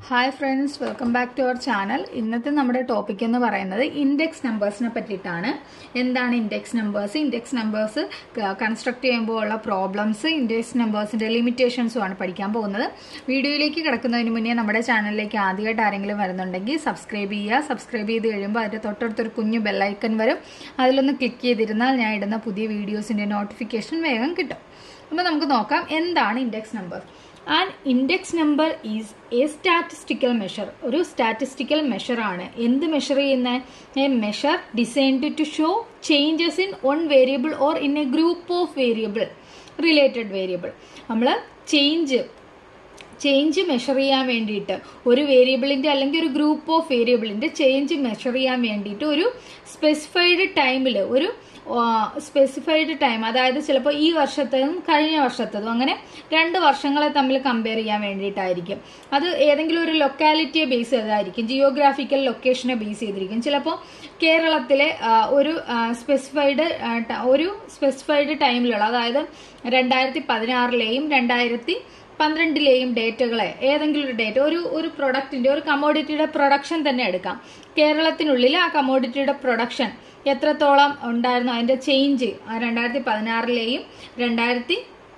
hi friends welcome back to our channel ഇന്നത്തെ നമ്മുടെ topic എന്ന് പറയുന്നത് ഇൻഡെക്സ് നമ്പേഴ്സിനെ പറ്റിയിട്ടാണ് എന്താണ് index numbers index numbers construct ചെയ്യുമ്പോൾ ഉള്ള പ്രോബ്ലംസ് ഇൻഡെക്സ് നമ്പേഴ്സിന്റെ ലിമിറ്റേഷൻസും ആണ് പഠിക്കാൻ പോകുന്നത് വീഡിയോയിലേക്ക് കിടക്കുന്നതിന് മുന്നേ നമ്മുടെ ചാനലിലേക്ക് ആദ്യമായിട്ട് ആരെങ്കിലും വരുന്നുണ്ടെങ്കിൽ സബ്സ്ക്രൈബ് ചെയ്യുക സബ്സ്ക്രൈബ് ചെയ്ത് കഴിയുമ്പോൾ അതിൻ്റെ തൊട്ടടുത്തൊരു കുഞ്ഞു ബെല്ലൈക്കൺ വരും അതിലൊന്ന് ക്ലിക്ക് ചെയ്തിരുന്നാൽ ഞാൻ ഇടുന്ന പുതിയ വീഡിയോസിന്റെ നോട്ടിഫിക്കേഷൻ വേഗം കിട്ടും അപ്പോൾ നമുക്ക് നോക്കാം എന്താണ് index number and index number is a statistical measure ഒരു സ്റ്റാറ്റിസ്റ്റിക്കൽ മെഷർ ആണ് എന്ത് മെഷർ ചെയ്യുന്ന a measure designed to show changes in one variable or in a group of variable related variable നമ്മൾ ചേഞ്ച് ചേഞ്ച് മെഷർ ചെയ്യാൻ വേണ്ടിയിട്ട് ഒരു വേരിയബിളിന്റെ അല്ലെങ്കിൽ ഒരു ഗ്രൂപ്പ് ഓഫ് വേരിയബിളിന്റെ ചേഞ്ച് മെഷർ ചെയ്യാൻ വേണ്ടിയിട്ട് ഒരു സ്പെസിഫൈഡ് ടൈമിൽ ഒരു സ്പെസിഫൈഡ് ടൈം അതായത് ചിലപ്പോൾ ഈ വർഷത്തതും കഴിഞ്ഞ വർഷത്തതും അങ്ങനെ രണ്ട് വർഷങ്ങളെ തമ്മിൽ കമ്പയർ ചെയ്യാൻ വേണ്ടിയിട്ടായിരിക്കും അത് ഏതെങ്കിലും ഒരു ലൊക്കാലിറ്റിയെ ബേസ് ചെയ്തായിരിക്കും ജിയോഗ്രാഫിക്കൽ ലൊക്കേഷനെ ബേസ് ചെയ്തിരിക്കും ചിലപ്പോൾ കേരളത്തിലെ ഒരു സ്പെസിഫൈഡ് ഒരു സ്പെസിഫൈഡ് ടൈമിലുള്ള അതായത് രണ്ടായിരത്തി പതിനാറിലെയും രണ്ടായിരത്തി പന്ത്രണ്ടിലെയും ഡേറ്റകളെ ഏതെങ്കിലും ഒരു ഡേറ്റ ഒരു ഒരു പ്രൊഡക്റ്റിന്റെ ഒരു കമോഡിറ്റിയുടെ പ്രൊഡക്ഷൻ തന്നെ എടുക്കാം കേരളത്തിനുള്ളിൽ ആ കമോഡിറ്റിയുടെ പ്രൊഡക്ഷൻ എത്രത്തോളം ഉണ്ടായിരുന്നു അതിന്റെ ചേഞ്ച് രണ്ടായിരത്തി പതിനാറിലെയും രണ്ടായിരത്തി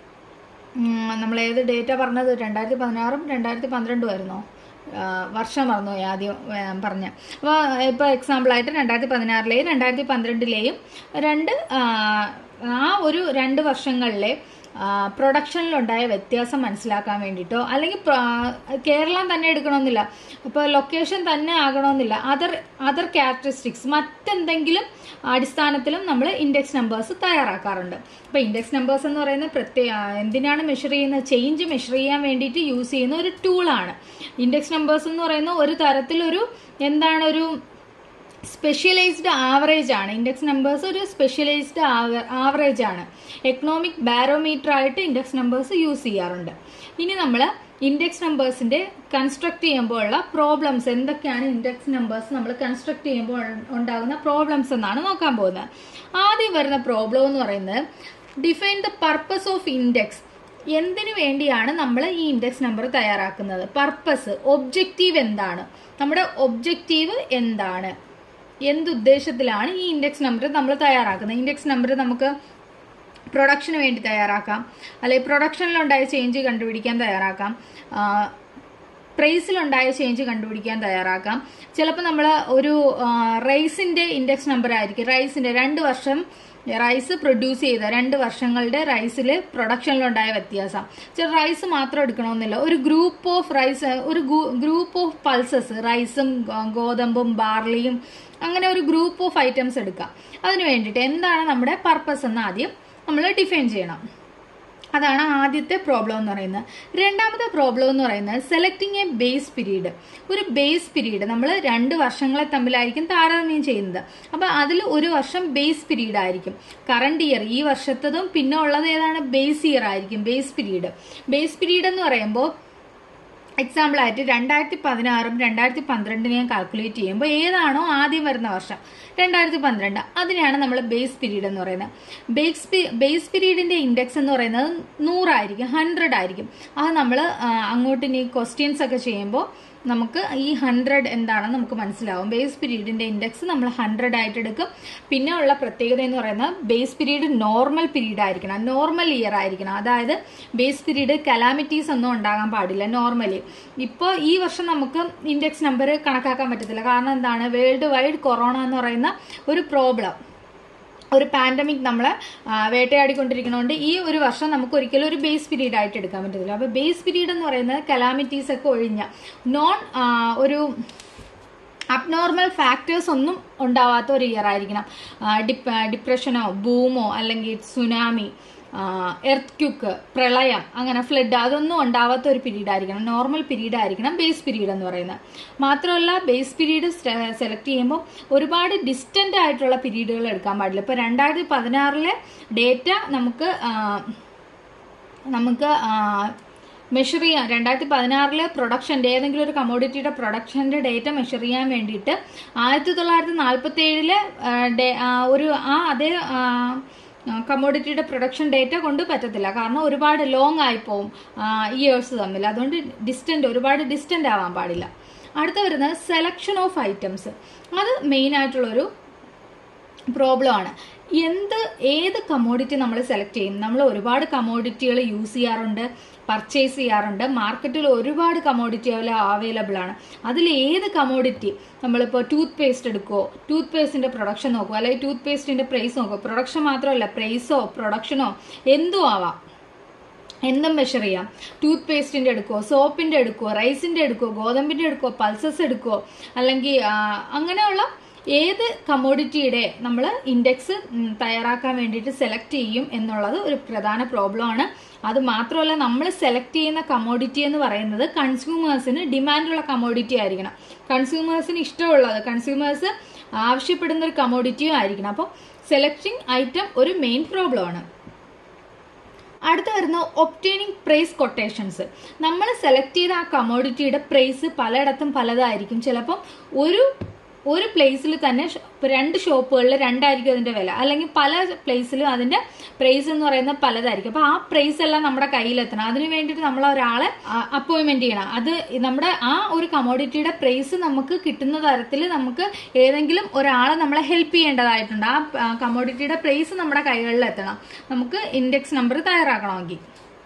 നമ്മൾ ഏത് ഡേറ്റ പറഞ്ഞത് രണ്ടായിരത്തി പതിനാറും രണ്ടായിരത്തി പന്ത്രണ്ടും ആയിരുന്നോ വർഷം മറന്നുപോയി ആദ്യം പറഞ്ഞ അപ്പോൾ ഇപ്പോൾ എക്സാമ്പിളായിട്ട് രണ്ടായിരത്തി പതിനാറിലെയും രണ്ടായിരത്തി പന്ത്രണ്ടിലെയും രണ്ട് ആ ഒരു രണ്ട് വർഷങ്ങളിലെ പ്രൊഡക്ഷനിലുണ്ടായ വ്യത്യാസം മനസ്സിലാക്കാൻ വേണ്ടിയിട്ടോ അല്ലെങ്കിൽ കേരളം തന്നെ എടുക്കണമെന്നില്ല ഇപ്പോൾ ലൊക്കേഷൻ തന്നെ ആകണമെന്നില്ല അതർ അതർ ക്യാരക്ടറിസ്റ്റിക്സ് മറ്റെന്തെങ്കിലും അടിസ്ഥാനത്തിലും നമ്മൾ ഇൻഡെക്സ് നമ്പേഴ്സ് തയ്യാറാക്കാറുണ്ട് അപ്പോൾ ഇൻഡെക്സ് നമ്പേഴ്സ് എന്ന് പറയുന്നത് പ്രത്യേക എന്തിനാണ് മെഷർ ചെയ്യുന്നത് ചേഞ്ച് മെഷർ ചെയ്യാൻ വേണ്ടിയിട്ട് യൂസ് ചെയ്യുന്ന ഒരു ടൂളാണ് ഇൻഡെക്സ് നമ്പേഴ്സ് എന്ന് പറയുന്ന ഒരു തരത്തിലൊരു എന്താണ് ഒരു സ്പെഷ്യലൈസ്ഡ് ആവറേജ് ആണ് ഇൻഡെക്സ് നമ്പേഴ്സ് ഒരു സ്പെഷ്യലൈസ്ഡ് ആവറേജ് ആണ് എക്കണോമിക് ബാരോമീറ്റർ ആയിട്ട് ഇൻഡെക്സ് നമ്പേഴ്സ് യൂസ് ചെയ്യാറുണ്ട് ഇനി നമ്മൾ ഇൻഡെക്സ് നമ്പേഴ്സിന്റെ കൺസ്ട്രക്ട് ചെയ്യുമ്പോഴുള്ള പ്രോബ്ലംസ് എന്തൊക്കെയാണ് ഇൻഡെക്സ് നമ്പേഴ്സ് നമ്മൾ കൺസ്ട്രക്ട് ചെയ്യുമ്പോൾ ഉണ്ടാകുന്ന പ്രോബ്ലംസ് എന്നാണ് നോക്കാൻ പോകുന്നത് ആദ്യം വരുന്ന പ്രോബ്ലം എന്ന് പറയുന്നത് define the purpose of index എന്തിനു വേണ്ടിയാണ് നമ്മൾ ഈ ഇൻഡെക്സ് നമ്പർ തയ്യാറാക്കുന്നത് പർപ്പസ് ഒബ്ജക്റ്റീവ് എന്താണ് നമ്മുടെ ഒബ്ജക്റ്റീവ് എന്താണ് എന്തുദ്ദേശത്തിലാണ് ഈ ഇൻഡെക്സ് നമ്പർ നമ്മൾ തയ്യാറാക്കുന്നത് ഇൻഡെക്സ് നമ്പർ നമുക്ക് പ്രൊഡക്ഷന് വേണ്ടി തയ്യാറാക്കാം അല്ലെങ്കിൽ പ്രൊഡക്ഷനിലുണ്ടായ ചേഞ്ച് കണ്ടുപിടിക്കാൻ തയ്യാറാക്കാം പ്രൈസിലുണ്ടായ ചേഞ്ച് കണ്ടുപിടിക്കാൻ തയ്യാറാക്കാം ചിലപ്പോൾ നമ്മൾ ഒരു റൈസിന്റെ ഇൻഡെക്സ് നമ്പർ ആയിരിക്കും റൈസിന്റെ രണ്ട് വർഷം റൈസ് പ്രൊഡ്യൂസ് ചെയ്ത രണ്ട് വർഷങ്ങളുടെ റൈസിൽ പ്രൊഡക്ഷനിലുണ്ടായ വ്യത്യാസം ചില റൈസ് മാത്രം എടുക്കണമെന്നില്ല ഒരു ഗ്രൂപ്പ് ഓഫ് റൈസ് ഒരു ഗ്രൂപ്പ് ഓഫ് പൾസസ് റൈസും ഗോതമ്പും ബാർലിയും അങ്ങനെ ഒരു ഗ്രൂപ്പ് ഓഫ് ഐറ്റംസ് എടുക്കാം അതിന് വേണ്ടിയിട്ട് എന്താണ് നമ്മുടെ പർപ്പസ് എന്ന് ആദ്യം നമ്മൾ ഡിഫൈൻ ചെയ്യണം അതാണ് ആദ്യത്തെ പ്രോബ്ലം എന്ന് പറയുന്നത് രണ്ടാമത്തെ പ്രോബ്ലം എന്ന് പറയുന്നത് സെലക്ടിങ് എ ബേസ് പീരീഡ് ഒരു ബേസ് പീരീഡ് നമ്മൾ രണ്ട് വർഷങ്ങളെ തമ്മിലായിരിക്കും താരതമ്യം ചെയ്യുന്നത് അപ്പൊ അതിൽ ഒരു വർഷം ബേസ് പീരീഡ് ആയിരിക്കും കറണ്ട് ഇയർ ഈ വർഷത്തതും പിന്നെ ഉള്ളത് ഏതാണ് ബേസ് ഇയർ ആയിരിക്കും ബേസ് പീരീഡ് ബേസ് പീരീഡ് എന്ന് പറയുമ്പോൾ എക്സാമ്പിൾ ആയിട്ട് രണ്ടായിരത്തി പതിനാറും രണ്ടായിരത്തി പന്ത്രണ്ടിനെയും കാൽക്കുലേറ്റ് ചെയ്യുമ്പോൾ ഏതാണോ ആദ്യം വരുന്ന വർഷം രണ്ടായിരത്തി പന്ത്രണ്ട് അതിനെയാണ് നമ്മൾ ബേസ് പീരീഡ് എന്ന് പറയുന്നത് ബേസ് ബേസ് പീരീഡിന്റെ ഇൻഡെക്സ് എന്ന് പറയുന്നത് നൂറായിരിക്കും ഹൺഡ്രഡ് ആയിരിക്കും അത് നമ്മൾ അങ്ങോട്ട് ഇനി ക്വസ്റ്റ്യൻസ് ഒക്കെ ചെയ്യുമ്പോൾ നമുക്ക് ഈ ഹൺഡ്രഡ് എന്താണെന്ന് നമുക്ക് മനസ്സിലാവും ബേസ് പീരീഡിന്റെ ഇൻഡെക്സ് നമ്മൾ ഹൺഡ്രഡ് ആയിട്ട് എടുക്കും പിന്നെ ഉള്ള പ്രത്യേകത എന്ന് പറയുന്നത് ബേസ് പീരീഡ് നോർമൽ പീരീഡ് ആയിരിക്കണം നോർമൽ ഇയർ ആയിരിക്കണം അതായത് ബേസ് പീരീഡ് കലാമിറ്റീസ് ഒന്നും ഉണ്ടാകാൻ പാടില്ല നോർമലി ഇപ്പോൾ ഈ വർഷം നമുക്ക് ഇൻഡെക്സ് നമ്പർ കണക്കാക്കാൻ പറ്റത്തില്ല കാരണം എന്താണ് വേൾഡ് വൈഡ് കൊറോണ എന്ന് പറയുന്ന ഒരു പ്രോബ്ലം ഒരു പാൻഡമിക് നമ്മളെ വേട്ടയാടിക്കൊണ്ടിരിക്കുന്നതുകൊണ്ട് ഈ ഒരു വർഷം നമുക്ക് ഒരിക്കലും ഒരു ബേസ് പീരീഡ് ആയിട്ട് എടുക്കാൻ പറ്റത്തില്ല അപ്പൊ ബേസ് പീരീഡ് എന്ന് പറയുന്നത് കലാമിറ്റീസ് ഒക്കെ ഒഴിഞ്ഞ നോൺ ഒരു അബ്നോർമൽ ഫാക്ടേഴ്സ് ഒന്നും ഉണ്ടാവാത്ത ഒരു ഇയർ ആയിരിക്കണം ഡിപ്രഷനോ ബൂമോ അല്ലെങ്കിൽ സുനാമി എർത്ത് ക്യുക്ക് പ്രളയം അങ്ങനെ ഫ്ലഡ് അതൊന്നും ഉണ്ടാവാത്ത ഒരു പീരീഡ് ആയിരിക്കണം നോർമൽ പീരീഡ് ആയിരിക്കണം ബേസ് പീരീഡ് എന്ന് പറയുന്നത് മാത്രമല്ല ബേസ് പീരീഡ് സെലക്ട് ചെയ്യുമ്പോൾ ഒരുപാട് ഡിസ്റ്റന്റ് ആയിട്ടുള്ള പീരീഡുകൾ എടുക്കാൻ പാടില്ല ഇപ്പൊ രണ്ടായിരത്തി പതിനാറിലെ ഡേറ്റ നമുക്ക് നമുക്ക് മെഷർ ചെയ്യാൻ രണ്ടായിരത്തി പതിനാറിലെ പ്രൊഡക്ഷൻ്റെ ഏതെങ്കിലും ഒരു കമോഡിറ്റിയുടെ പ്രൊഡക്ഷൻ്റെ ഡേറ്റ മെഷർ ചെയ്യാൻ വേണ്ടിയിട്ട് ആയിരത്തി തൊള്ളായിരത്തി നാൽപ്പത്തി ഏഴിലെ ഒരു ആ അതേ കമ്മോഡിറ്റിയുടെ പ്രൊഡക്ഷൻ ഡേറ്റ കൊണ്ട് പറ്റത്തില്ല കാരണം ഒരുപാട് ലോങ് ആയി പോവും ഇയേഴ്സ് തമ്മിൽ അതുകൊണ്ട് ഡിസ്റ്റന്റ് ഒരുപാട് ഡിസ്റ്റന്റ് ആവാൻ പാടില്ല അടുത്ത വരുന്നത് സെലക്ഷൻ ഓഫ് ഐറ്റംസ് അത് മെയിൻ ആയിട്ടുള്ളൊരു പ്രോബ്ലം ആണ് എന്ത് ഏത് കമ്മോഡിറ്റി നമ്മൾ സെലക്ട് ചെയ്യും നമ്മൾ ഒരുപാട് കമ്മോഡിറ്റികൾ യൂസ് ചെയ്യാറുണ്ട് പർച്ചേസ് ചെയ്യാറുണ്ട് മാർക്കറ്റിൽ ഒരുപാട് കമ്മോഡിറ്റികൾ അവൈലബിൾ ആണ് അതിൽ ഏത് കമ്മോഡിറ്റി നമ്മളിപ്പോൾ ടൂത്ത് പേസ്റ്റ് എടുക്കുമോ ടൂത്ത് പേസ്റ്റിന്റെ പ്രൊഡക്ഷൻ നോക്കുമോ അല്ലെങ്കിൽ ടൂത്ത് പേസ്റ്റിന്റെ പ്രൈസ് നോക്കുമോ പ്രൊഡക്ഷൻ മാത്രമല്ല പ്രൈസോ പ്രൊഡക്ഷനോ എന്തും ആവാം എന്തും മെഷർ ചെയ്യാം ടൂത്ത് പേസ്റ്റിന്റെ എടുക്കുമോ സോപ്പിന്റെ എടുക്കുമോ റൈസിന്റെ എടുക്കുമോ ഗോതമ്പിന്റെ എടുക്കുമോ പൾസസ് എടുക്കുമോ അല്ലെങ്കിൽ ആ, അങ്ങനെയുള്ള ഏത് കമ്മോഡിറ്റിയുടെ നമ്മൾ ഇൻഡെക്സ് തയ്യാറാക്കാൻ വേണ്ടിയിട്ട് സെലക്ട് ചെയ്യും എന്നുള്ളത് ഒരു പ്രധാന പ്രോബ്ലം ആണ് അത് മാത്രമല്ല നമ്മൾ സെലക്ട് ചെയ്യുന്ന കമ്മോഡിറ്റി എന്ന് പറയുന്നത് കൺസ്യൂമേഴ്സിന് ഡിമാൻഡുള്ള കമ്മോഡിറ്റി ആയിരിക്കണം കൺസ്യൂമേഴ്സിന് ഇഷ്ടമുള്ളത് കൺസ്യൂമേഴ്സ് ആവശ്യപ്പെടുന്ന ഒരു കമ്മോഡിറ്റിയും ആയിരിക്കണം അപ്പോൾ സെലക്ടിങ് ഐറ്റം ഒരു മെയിൻ പ്രോബ്ലം ആണ് അടുത്ത വരുന്ന ഒപ്റ്റെയിനിങ് പ്രൈസ് കൊട്ടേഷൻസ് നമ്മൾ സെലക്ട് ചെയ്ത ആ കമോഡിറ്റിയുടെ പ്രൈസ് പലയിടത്തും പലതായിരിക്കും ചിലപ്പം ഒരു ഒരു പ്ലേസിൽ തന്നെ ഷ- ഇപ്പൊ രണ്ട് ഷോപ്പുകളിൽ രണ്ടായിരിക്കും അതിന്റെ വില അല്ലെങ്കിൽ പല പ്ലേസിലും അതിന്റെ പ്രൈസ് എന്ന് പറയുന്നത് പലതായിരിക്കും അപ്പൊ ആ പ്രൈസ് എല്ലാം നമ്മുടെ കയ്യിലെത്തണം അതിന് വേണ്ടിയിട്ട് നമ്മൾ ഒരാളെ അപ്പോയിന്റ്മെന്റ് ചെയ്യണം അത് നമ്മുടെ ആ ഒരു കമോഡിറ്റിയുടെ പ്രൈസ് നമുക്ക് കിട്ടുന്ന തരത്തിൽ നമുക്ക് ഏതെങ്കിലും ഒരാളെ നമ്മളെ ഹെൽപ്പ് ചെയ്യേണ്ടതായിട്ടുണ്ട് ആ കമോഡിറ്റിയുടെ പ്രൈസ് നമ്മുടെ കൈകളിൽ എത്തണം നമുക്ക് ഇൻഡെക്സ് നമ്പർ തയ്യാറാക്കണമെങ്കിൽ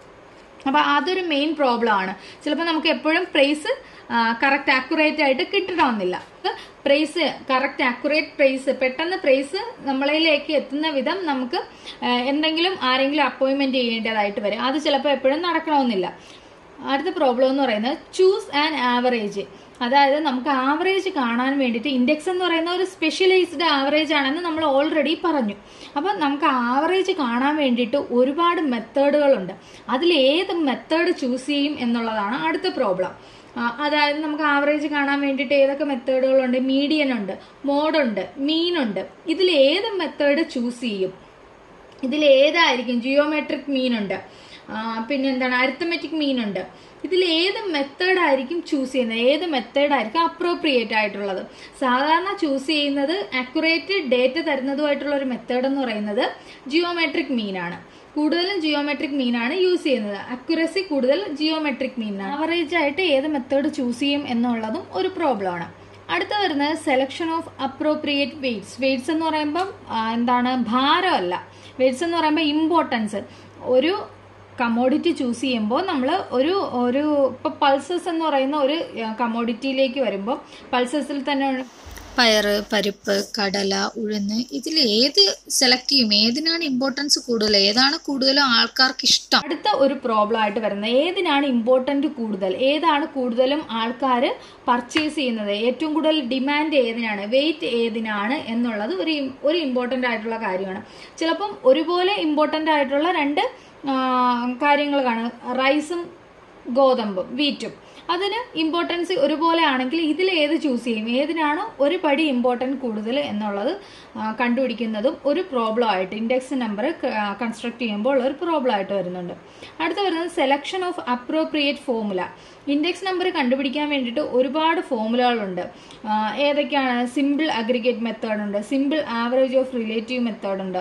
അപ്പൊ അതൊരു മെയിൻ പ്രോബ്ലം ആണ് ചിലപ്പോൾ നമുക്ക് എപ്പോഴും പ്രൈസ് കറക്റ്റ് ആക്യുറേറ്റ് ആയിട്ട് കിട്ടണമെന്നില്ല പ്രൈസ് കറക്റ്റ് ആക്യുറേറ്റ് പ്രൈസ് പെട്ടെന്ന് പ്രൈസ് നമ്മളിലേക്ക് എത്തുന്ന വിധം നമുക്ക് ആ, എന്തെങ്കിലും ആരെങ്കിലും അപ്പോയിന്റ്മെന്റ് ചെയ്യേണ്ടതായിട്ട് വരും അത് ചിലപ്പോൾ എപ്പോഴും നടക്കണമെന്നില്ല അടുത്ത പ്രോബ്ലം എന്ന് പറയുന്നത് ചൂസ് ആൻഡ് ആവറേജ് അതായത് നമുക്ക് ആവറേജ് കാണാൻ വേണ്ടിയിട്ട് ഇൻഡെക്സ് എന്ന് പറയുന്ന ഒരു സ്പെഷ്യലൈസ്ഡ് ആവറേജ് ആണെന്ന് നമ്മൾ ഓൾറെഡി പറഞ്ഞു അപ്പം നമുക്ക് ആവറേജ് കാണാൻ വേണ്ടിയിട്ട് ഒരുപാട് മെത്തേഡുകളുണ്ട് അതിൽ ഏത് മെത്തേഡ് ചൂസ് ചെയ്യും എന്നുള്ളതാണ് അടുത്ത പ്രോബ്ലം അതായത് നമുക്ക് ആവറേജ് കാണാൻ വേണ്ടിയിട്ട് ഏതൊക്കെ മെത്തേഡുകളുണ്ട് മീഡിയൻ ഉണ്ട് മോഡുണ്ട് മീനുണ്ട് ഇതിൽ ഏത് മെത്തേഡ് ചൂസ് ചെയ്യും ഇതിൽ ഏതായിരിക്കും ജിയോമെട്രിക് മീനുണ്ട് ആ, പിന്നെ എന്താണ് അരിത്തമെറ്റിക് മീനുണ്ട് ഇതിൽ ഏത് മെത്തേഡ് ആയിരിക്കും ചൂസ് ചെയ്യുന്നത് ഏത് മെത്തേഡ് ആയിരിക്കും അപ്രോപ്രിയേറ്റ് ആയിട്ടുള്ളത് സാധാരണ ചൂസ് ചെയ്യുന്നത് അക്യുറേറ്റ് ഡേറ്റ തരുന്നതുമായിട്ടുള്ള ഒരു മെത്തേഡ് എന്ന് പറയുന്നത് ജിയോമെട്രിക് മീനാണ് കൂടുതലും ജിയോമെട്രിക് മീനാണ് യൂസ് ചെയ്യുന്നത് അക്യുറസി കൂടുതൽ ജിയോമെട്രിക് മീനാണ് ആവറേജ് ആയിട്ട് ഏത് മെത്തേഡ് ചൂസ് ചെയ്യും എന്നുള്ളതും ഒരു പ്രോബ്ലം ആണ് അടുത്ത വരുന്നത് selection of appropriate weights weights എന്ന് പറയുമ്പം ആ, എന്താണ് ഭാരമല്ല വെയ്റ്റ്സ് എന്ന് പറയുമ്പോൾ ഇമ്പോർട്ടൻസ് ഒരു കമോഡിറ്റി ചൂസ് ചെയ്യുമ്പോൾ നമ്മൾ ഒരു ഒരു ഇപ്പോൾ പൾസസ് എന്ന് പറയുന്ന ഒരു കമോഡിറ്റിയിലേക്ക് വരുമ്പോൾ പൾസസിൽ തന്നെ ഉള്ള- പയറ് പരിപ്പ് കടല ഉഴുന്ന് ഇതിൽ ഏത് സെലക്ട് ചെയ്യും ഏതിനാണ് ഇമ്പോർട്ടൻസ് കൂടുതൽ ഏതാണ് കൂടുതലും ആൾക്കാർക്ക് ഇഷ്ടം അടുത്ത ഒരു പ്രോബ്ലം ആയിട്ട് വരുന്നത് ഏതിനാണ് ഇമ്പോർട്ടന്റ് കൂടുതൽ ഏതാണ് കൂടുതലും ആൾക്കാർ പർച്ചേസ് ചെയ്യുന്നത് ഏറ്റവും കൂടുതൽ ഡിമാൻഡ് ഏതിനാണ് വെയിറ്റ് ഏതിനാണ് എന്നുള്ളത് ഒരു im- ഒരു ഇമ്പോർട്ടന്റ് ആയിട്ടുള്ള കാര്യമാണ് ചിലപ്പം ഒരുപോലെ ഇമ്പോർട്ടന്റ് ആയിട്ടുള്ള രണ്ട് കാര്യങ്ങൾ കാണും റൈസും ഗോതമ്പും വീറ്റും അതിന് ഇമ്പോർട്ടൻസ് ഒരുപോലെ ആണെങ്കിൽ ഇതിൽ ഏത് ചൂസ് ചെയ്യും ഏതിനാണ് ഒരു പടി ഇമ്പോർട്ടൻറ്റ് കൂടുതൽ എന്നുള്ളത് ആ, കണ്ടുപിടിക്കുന്നതും ഒരു പ്രോബ്ലം ആയിട്ട് ഇൻഡെക്സ് നമ്പർ കൺസ്ട്രക്ട് ചെയ്യുമ്പോൾ ഒരു പ്രോബ്ലം ആയിട്ട് വരുന്നുണ്ട് അടുത്ത വരുന്നത് selection of appropriate formula index number കണ്ടുപിടിക്കാൻ വേണ്ടിയിട്ട് ഒരുപാട് ഫോമുലകളുണ്ട് ആ, ഏതൊക്കെയാണ് സിമ്പിൾ അഗ്രിഗേറ്റ് മെത്തേഡ് ഉണ്ട് simple average of relative method ഉണ്ട്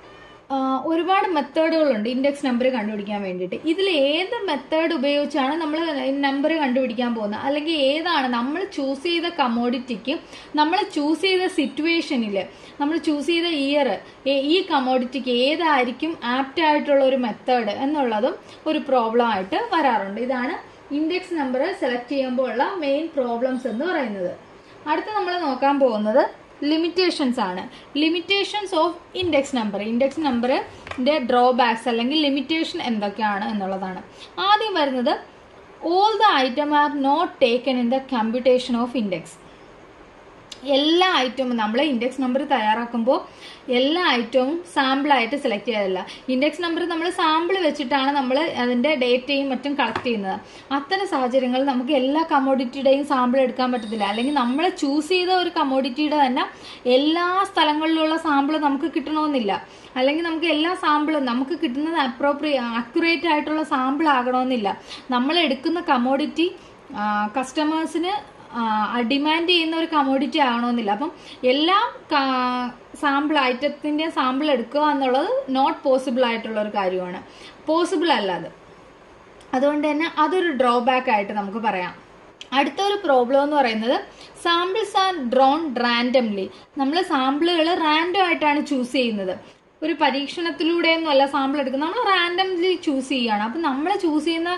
ആ, ഒരുപാട് മെത്തേഡുകളുണ്ട് ഇൻഡെക്സ് നമ്പർ കണ്ടുപിടിക്കാൻ വേണ്ടിയിട്ട് ഇതിൽ ഏത് മെത്തേഡ് ഉപയോഗിച്ചാണ് നമ്മൾ നമ്പർ കണ്ടുപിടിക്കാൻ പോകുന്നത് അല്ലെങ്കിൽ ഏതാണ് നമ്മൾ ചൂസ് ചെയ്ത കമോഡിറ്റിക്ക് നമ്മൾ ചൂസ് ചെയ്ത സിറ്റുവേഷനിൽ നമ്മൾ ചൂസ് ചെയ്ത ഇയർ ഈ കമോഡിറ്റിക്ക് ഏതായിരിക്കും ആപ്റ്റ് ആയിട്ടുള്ള ഒരു മെത്തേഡ് എന്നുള്ളതും ഒരു പ്രോബ്ലം ആയിട്ട് വരാറുണ്ട് ഇതാണ് ഇൻഡെക്സ് നമ്പർ സെലക്ട് ചെയ്യുമ്പോൾ ഉള്ള മെയിൻ പ്രോബ്ലംസ് എന്ന് പറയുന്നത് അടുത്ത നമ്മൾ നോക്കാൻ പോകുന്നത് ലിമിറ്റേഷൻസ് ആണ് limitations of index number index നമ്പറിന്റെ ഡ്രോബാക്സ് അല്ലെങ്കിൽ ലിമിറ്റേഷൻ എന്തൊക്കെയാണ് എന്നുള്ളതാണ് ആദ്യം വരുന്നത് all the item are not taken in the computation of index എല്ലാ ഐറ്റവും നമ്മൾ ഇൻഡെക്സ് നമ്പർ തയ്യാറാക്കുമ്പോൾ എല്ലാ ഐറ്റവും സാമ്പിളായിട്ട് സെലക്ട് ചെയ്യാറില്ല ഇൻഡെക്സ് നമ്പർ നമ്മൾ സാമ്പിൾ വെച്ചിട്ടാണ് നമ്മൾ അതിൻ്റെ ഡേറ്റയും മറ്റും കളക്ട് ചെയ്യുന്നത് അത്തരം സാഹചര്യങ്ങളിൽ നമുക്ക് എല്ലാ കമോഡിറ്റിയുടെയും സാമ്പിൾ എടുക്കാൻ പറ്റത്തില്ല അല്ലെങ്കിൽ നമ്മൾ ചൂസ് ചെയ്ത ഒരു കമോഡിറ്റിയുടെ തന്നെ എല്ലാ സ്ഥലങ്ങളിലുള്ള സാമ്പിൾ നമുക്ക് കിട്ടണമെന്നില്ല അല്ലെങ്കിൽ നമുക്ക് എല്ലാ സാമ്പിളും നമുക്ക് കിട്ടുന്നത് അപ്രോപ്രിയ അക്യുറേറ്റ് ആയിട്ടുള്ള സാമ്പിൾ ആകണമെന്നില്ല നമ്മൾ എടുക്കുന്ന കമോഡിറ്റി കസ്റ്റമേഴ്സിന് ഡിമാൻഡ് ചെയ്യുന്ന ഒരു കമോഡിറ്റി ആകണമെന്നില്ല അപ്പം എല്ലാം സാമ്പിൾ ഐറ്റത്തിന്റെ സാമ്പിൾ എടുക്കുക എന്നുള്ളത് നോട്ട് പോസിബിൾ ആയിട്ടുള്ള ഒരു കാര്യമാണ് പോസിബിൾ അല്ല അത് അതുകൊണ്ട് തന്നെ അതൊരു ഡ്രോബാക്ക് ആയിട്ട് നമുക്ക് പറയാം അടുത്ത ഒരു പ്രോബ്ലം എന്ന് പറയുന്നത് സാമ്പിൾസ് ആർ ഡ്രോൺ റാൻഡംലി നമ്മൾ സാമ്പിളുകൾ റാൻഡം ആയിട്ടാണ് ചൂസ് ചെയ്യുന്നത് ഒരു പരീക്ഷണത്തിലൂടെയൊന്നും അല്ല സാമ്പിൾ എടുക്കുന്നത് നമ്മൾ റാൻഡംലി ചൂസ് ചെയ്യുകയാണ് അപ്പം നമ്മൾ ചൂസ് ചെയ്യുന്ന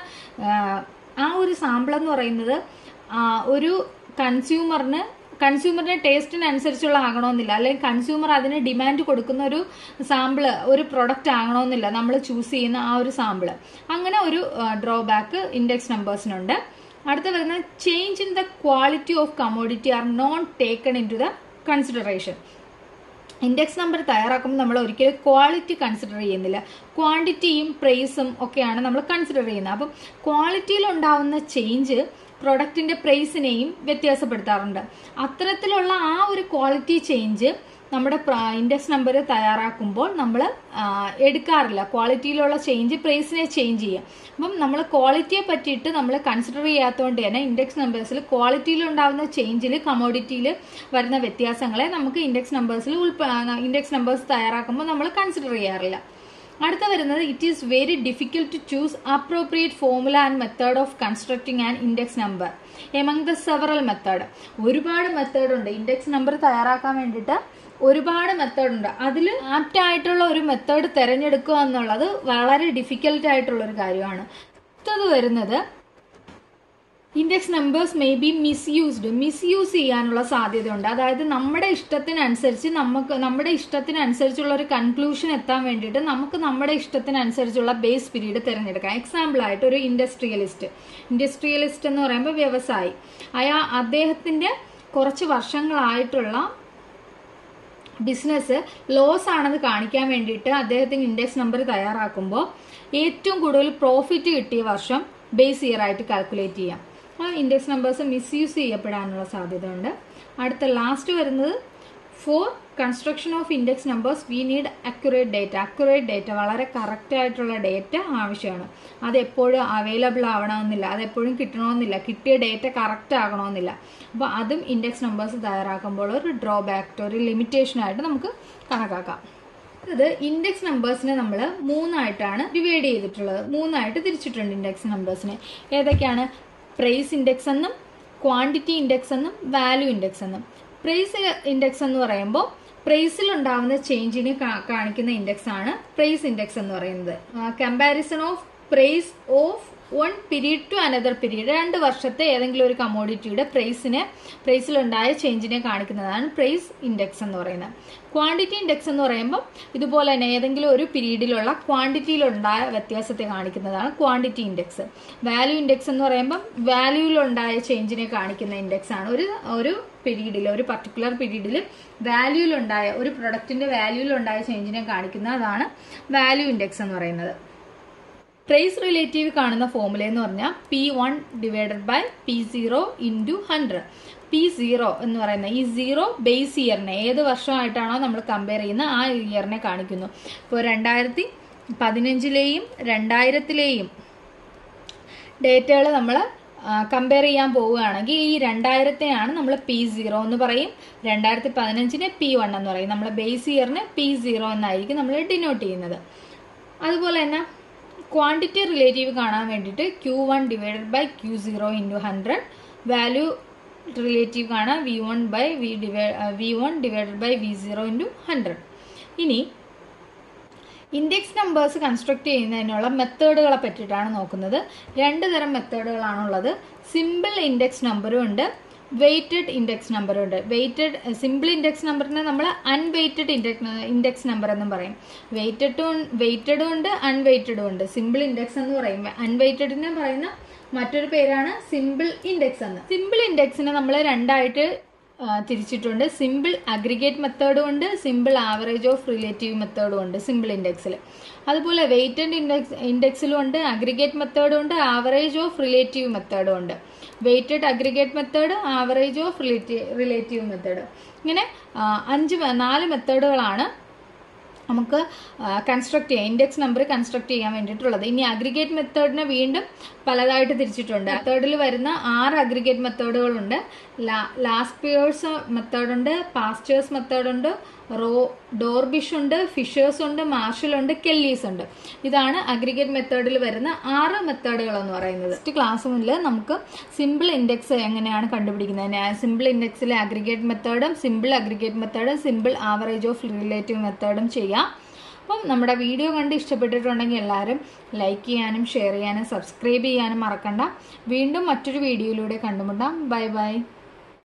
ആ ഒരു സാമ്പിൾ എന്ന് പറയുന്നത് ഒരു കൺസ്യൂമറിന് കൺസ്യൂമറിന്റെ ടേസ്റ്റിനനുസരിച്ചുള്ള ആകണമെന്നില്ല അല്ലെങ്കിൽ കൺസ്യൂമർ അതിന് ഡിമാൻഡ് കൊടുക്കുന്ന ഒരു സാമ്പിൾ ഒരു പ്രൊഡക്റ്റ് ആകണമെന്നില്ല നമ്മൾ ചൂസ് ചെയ്യുന്ന ആ ഒരു സാമ്പിൾ അങ്ങനെ ഒരു ഡ്രോബാക്ക് ഇൻഡെക്സ് നമ്പേഴ്സിനുണ്ട് അടുത്ത വരുന്നത് change in the quality of commodity are non taken into the consideration index number തയ്യാറാക്കുമ്പോൾ നമ്മൾ ഒരിക്കലും ക്വാളിറ്റി കൺസിഡർ ചെയ്യുന്നില്ല ക്വാണ്ടിറ്റിയും പ്രൈസും ഒക്കെയാണ് നമ്മൾ കൺസിഡർ ചെയ്യുന്നത് അപ്പം ക്വാളിറ്റിയിൽ ഉണ്ടാവുന്ന ചേഞ്ച് പ്രൊഡക്റ്റിന്റെ പ്രൈസിനെയും വ്യത്യാസപ്പെടുത്താറുണ്ട് അത്തരത്തിലുള്ള ആ ഒരു ക്വാളിറ്റി ചേഞ്ച് നമ്മുടെ ഇൻഡെക്സ് നമ്പർ തയ്യാറാക്കുമ്പോൾ നമ്മൾ എടുക്കാറില്ല ക്വാളിറ്റിയിലുള്ള ചേഞ്ച് പ്രൈസിനെ ചേഞ്ച് ചെയ്യും അപ്പം നമ്മൾ ക്വാളിറ്റിയെ പറ്റിയിട്ട് നമ്മൾ കൺസിഡർ ചെയ്യാത്തതുകൊണ്ട് തന്നെ ഇൻഡെക്സ് നമ്പേഴ്സിൽ ക്വാളിറ്റിയിൽ ഉണ്ടാകുന്ന ചേഞ്ചിൽ കമോഡിറ്റിയിൽ വരുന്ന വ്യത്യാസങ്ങളെ നമുക്ക് ഇൻഡെക്സ് നമ്പേഴ്സിൽ ഉൾപ്പെ ഇൻഡെക്സ് നമ്പേഴ്സ് തയ്യാറാക്കുമ്പോൾ നമ്മൾ കൺസിഡർ ചെയ്യാറില്ല അടുത്ത വരുന്നത് it is very difficult to choose appropriate formula and method of constructing and index number among the several method ഒരുപാട് മെത്തേഡ് ഉണ്ട് ഇൻഡെക്സ് നമ്പർ തയ്യാറാക്കാൻ വേണ്ടിയിട്ട് ഒരുപാട് മെത്തേഡ് ഉണ്ട് അതിൽ ആപ്റ്റ് ആയിട്ടുള്ള ഒരു മെത്തേഡ് തിരഞ്ഞെടുക്കുക എന്നുള്ളത് വളരെ ഡിഫിക്കൽട്ട് ആയിട്ടുള്ള ഒരു കാര്യമാണ് അടുത്തത് വരുന്നത് index numbers may be misused misuse ചെയ്യാനുള്ള സാധ്യതയുണ്ട് അതായത് നമ്മുടെ ഇഷ്ടത്തിനനുസരിച്ച് നമുക്ക് നമ്മുടെ ഇഷ്ടത്തിനനുസരിച്ചുള്ള ഒരു കൺക്ലൂഷൻ എത്താൻ വേണ്ടിയിട്ട് നമുക്ക് നമ്മുടെ ഇഷ്ടത്തിനനുസരിച്ചുള്ള ബേസ് പീരീഡ് തിരഞ്ഞെടുക്കാം എക്സാമ്പിൾ ആയിട്ട് ഒരു ഇൻഡസ്ട്രിയലിസ്റ്റ് ഇൻഡസ്ട്രിയലിസ്റ്റ് എന്ന് പറയുമ്പോൾ വ്യവസായി അയാ അദ്ദേഹത്തിന്റെ കുറച്ച് വർഷങ്ങളായിട്ടുള്ള ബിസിനസ് ലോസ് ആണെന്ന് കാണിക്കാൻ വേണ്ടിയിട്ട് അദ്ദേഹത്തിന് ഇൻഡെക്സ് നമ്പർ തയ്യാറാക്കുമ്പോൾ ഏറ്റവും കൂടുതൽ പ്രോഫിറ്റ് കിട്ടിയ വർഷം ബേസ് ഇയർ ആയിട്ട് കാൽക്കുലേറ്റ് ചെയ്യാം ആ ഇൻഡെക്സ് നമ്പേഴ്സ് മിസ്യൂസ് ചെയ്യപ്പെടാനുള്ള സാധ്യതയുണ്ട് അടുത്ത ലാസ്റ്റ് വരുന്നത് for construction of index numbers we need accurate data accurate data വളരെ കറക്റ്റ് ആയിട്ടുള്ള ഡേറ്റ ആവശ്യമാണ് അത് എപ്പോഴും അവൈലബിൾ ആവണമെന്നില്ല അത് എപ്പോഴും കിട്ടണമെന്നില്ല കിട്ടിയ ഡേറ്റ കറക്റ്റ് ആകണമെന്നില്ല അപ്പോൾ അതും ഇൻഡെക്സ് നമ്പേഴ്സ് തയ്യാറാക്കുമ്പോൾ ഒരു ഡ്രോബാക്ട് ഒരു ലിമിറ്റേഷൻ ആയിട്ട് നമുക്ക് കണക്കാക്കാം ഇത് ഇൻഡെക്സ് നമ്പേഴ്സിനെ നമ്മൾ മൂന്നായിട്ടാണ് ഡിവൈഡ് ചെയ്തിട്ടുള്ളത് മൂന്നായിട്ട് തിരിച്ചിട്ടുണ്ട് ഇൻഡെക്സ് നമ്പേഴ്സിനെ ഏതൊക്കെയാണ് പ്രൈസ് ഇൻഡെക്സ് എന്നും ക്വാണ്ടിറ്റി ഇൻഡെക്സ് എന്നും വാല്യൂ ഇൻഡെക്സ് എന്നും പ്രൈസ് ഇൻഡെക്സ് എന്ന് പറയുമ്പോൾ പ്രൈസിൽ ഉണ്ടാവുന്ന ചേഞ്ചിനെ കാണിക്കുന്ന ഇൻഡെക്സ് ആണ് പ്രൈസ് ഇൻഡെക്സ് എന്ന് പറയുന്നത് comparison of price of one period to another period രണ്ട് വർഷത്തെ ഏതെങ്കിലും ഒരു കമോഡിറ്റിയുടെ പ്രൈസിനെ പ്രൈസിലുണ്ടായ ചേഞ്ചിനെ കാണിക്കുന്നതാണ് പ്രൈസ് ഇൻഡെക്സ് എന്ന് പറയുന്നത് ക്വാണ്ടിറ്റി ഇൻഡെക്സ് എന്ന് പറയുമ്പോൾ ഇതുപോലെ തന്നെ ഏതെങ്കിലും ഒരു പീരീഡിലുള്ള ക്വാണ്ടിറ്റിയിലുണ്ടായ വ്യത്യാസത്തെ കാണിക്കുന്നതാണ് ക്വാണ്ടിറ്റി ഇൻഡെക്സ് വാല്യൂ ഇൻഡെക്സ് എന്ന് പറയുമ്പോൾ വാല്യൂയിലുണ്ടായ ചേഞ്ചിനെ കാണിക്കുന്ന ഇൻഡെക്സ് ആണ് ഒരു ഒരു പീരീഡിൽ ഒരു പർട്ടിക്കുലർ പീരീഡിൽ വാല്യൂയിലുണ്ടായ ഒരു പ്രൊഡക്റ്റിന്റെ വാല്യൂയിലുണ്ടായ ചേഞ്ചിനെ കാണിക്കുന്നതാണ് വാല്യൂ ഇൻഡെക്സ് എന്ന് പറയുന്നത് പ്രൈസ് റിലേറ്റീവ് കാണുന്ന ഫോമുല എന്ന് പറഞ്ഞാൽ P one divided by P zero into hundred P zero എന്ന് പറയുന്ന ഈ സീറോ ബേസ് ഇയറിനെ ഏത് വർഷമായിട്ടാണോ നമ്മൾ കമ്പയർ ചെയ്യുന്ന ആ ഇയറിനെ കാണിക്കുന്നു ഇപ്പോൾ രണ്ടായിരത്തി പതിനഞ്ചിലെയും രണ്ടായിരത്തിലെയും ഡേറ്റകൾ നമ്മൾ കമ്പയർ ചെയ്യാൻ പോവുകയാണെങ്കിൽ ഈ രണ്ടായിരത്തിനാണ് നമ്മൾ പി സീറോ എന്ന് പറയും രണ്ടായിരത്തി പതിനഞ്ചിനെ പി വൺ എന്ന് പറയും നമ്മൾ ബേസ് ഇയറിനെ പി സീറോ എന്നായിരിക്കും നമ്മൾ ഡിനോട്ട് ചെയ്യുന്നത് അതുപോലെ തന്നെ ക്വാണ്ടിറ്റി റിലേറ്റീവ് കാണാൻ വേണ്ടിയിട്ട് Q one divided by Q zero into hundred value relative കാണാൻ വി വൺ ബൈ വി ഡിവൈ V one divided by V zero into hundred ഇനി ഇൻഡെക്സ് നമ്പേഴ്സ് കൺസ്ട്രക്ട് ചെയ്യുന്നതിനുള്ള മെത്തേഡുകളെ പറ്റിയിട്ടാണ് നോക്കുന്നത് രണ്ട് തരം മെത്തേഡുകളാണുള്ളത് സിമ്പിൾ ഇൻഡെക്സ് നമ്പറും ഉണ്ട് വെയ്റ്റഡ് ഇൻഡെക്സ് നമ്പറും ഉണ്ട് വെയ്റ്റഡ് സിമ്പിൾ ഇൻഡെക്സ് നമ്പറിനെ നമ്മൾ അൺവെയ്റ്റഡ് ഇൻഡെക്സ് ഇൻഡെക്സ് നമ്പർ എന്നും പറയും വെയ്റ്റഡും വെയ്റ്റഡും ഉണ്ട് അൺവെയ്റ്റഡും ഉണ്ട് സിമ്പിൾ ഇൻഡെക്സ് എന്ന് പറയും അൺവെയ്റ്റഡിനെ പറയുന്ന മറ്റൊരു പേരാണ് സിമ്പിൾ ഇൻഡെക്സ് എന്ന് സിമ്പിൾ ഇൻഡെക്സിനെ നമ്മൾ രണ്ടായിട്ട് തിരിച്ചിട്ടുണ്ട് സിമ്പിൾ അഗ്രിഗേറ്റ് മെത്തേഡും ഉണ്ട് സിമ്പിൾ ആവറേജ് ഓഫ് റിലേറ്റീവ് മെത്തേഡും ഉണ്ട് സിമ്പിൾ ഇൻഡെക്സിൽ അതുപോലെ വെയ്റ്റഡ് ഇൻഡെക്സ് ഇൻഡെക്സിലും ഉണ്ട് അഗ്രിഗേറ്റ് മെത്തേഡും ഉണ്ട് ആവറേജ് ഓഫ് റിലേറ്റീവ് മെത്തേഡും ഉണ്ട് weighted aggregate method average of relative relative method ഇങ്ങനെ അഞ്ച് നാല് മെത്തേഡുകളാണ് നമുക്ക് കൺസ്ട്രക്ട് ചെയ്യാം ഇൻഡെക്സ് നമ്പർ കൺസ്ട്രക്ട് ചെയ്യാൻ വേണ്ടിയിട്ടുള്ളത് ഇനി അഗ്രിഗേറ്റ് മെത്തേഡിനെ വീണ്ടും പലതായിട്ട് തിരിച്ചിട്ടുണ്ട് മെത്തേഡിൽ വരുന്ന ആറ് അഗ്രിഗേറ്റ് മെത്തേഡുകളുണ്ട് ലാസ്പിയേഴ്സ് മെത്തേഡുണ്ട് പാസ്റ്റേഴ്സ് മെത്തേഡുണ്ട് റോ ഡോർബിഷ് ഉണ്ട് ഫിഷേഴ്സ് ഉണ്ട് മാർഷൽ ഉണ്ട് കെല്ലീസ് ഉണ്ട് ഇതാണ് അഗ്രിഗേറ്റ് മെത്തേഡിൽ വരുന്ന ആറ് മെത്തേഡുകൾ എന്ന് പറയുന്നത് നെക്സ്റ്റ് ക്ലാസ് മുതൽ നമുക്ക് സിമ്പിൾ ഇൻഡെക്സ് എങ്ങനെയാണ് കണ്ടുപിടിക്കുന്നത് സിമ്പിൾ ഇൻഡെക്സിലെ അഗ്രിഗേറ്റ് മെത്തേഡും സിമ്പിൾ അഗ്രിഗേറ്റ് മെത്തേഡും സിമ്പിൾ ആവറേജ് ഓഫ് റിലേറ്റീവ് മെത്തേഡും ചെയ്യാം അപ്പം നമ്മുടെ വീഡിയോ കണ്ട് ഇഷ്ടപ്പെട്ടിട്ടുണ്ടെങ്കിൽ എല്ലാവരും ലൈക്ക് ചെയ്യാനും ഷെയർ ചെയ്യാനും സബ്സ്ക്രൈബ് ചെയ്യാനും മറക്കണ്ട വീണ്ടും മറ്റൊരു വീഡിയോയിലൂടെ കണ്ടുമുട്ടാം ബൈ ബൈ